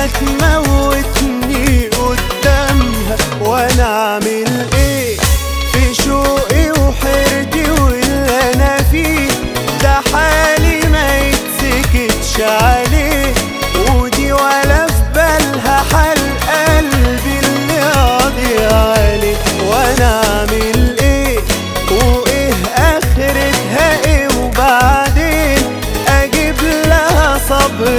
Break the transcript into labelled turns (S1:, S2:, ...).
S1: تموتني قدامها وانا اعمل ايه في شوقي وحيرتي واللي انا فيه ده حالي ما يتسكتش عليه ودي ولا في بالها حال قلبي اللي قاضي عليه وانا اعمل ايه وايه اخرتها ايه وبعدين اجيب لها صبر